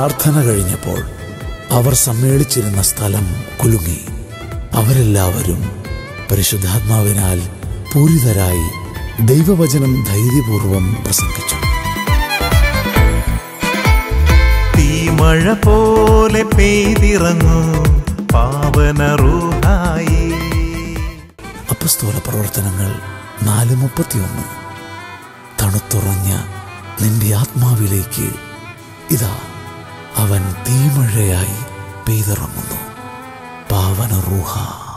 പ്രാർത്ഥന കഴിഞ്ഞപ്പോൾ അവർ സമ്മേളിച്ചിരുന്ന സ്ഥലം കുലുങ്ങി അവരെല്ലാവരും പരിശുദ്ധാത്മാവിനാൽ പൂരിതരായി ദൈവവചനം ധൈര്യപൂർവം പ്രസംഗിച്ചു തീമഴ പോലെ പെയ്തിറങ്ങൂ പാവന റൂഹായി അപ്പസ്തോല പ്രവർത്തനങ്ങൾ നാല് മുപ്പത്തിയൊന്ന് തണുത്തുറഞ്ഞ നിന്റെ ആത്മാവിലേക്ക് ഇതാ അവൻ തീമഴയായി പെയ്തിറങ്ങുന്നു പാവന റൂഹ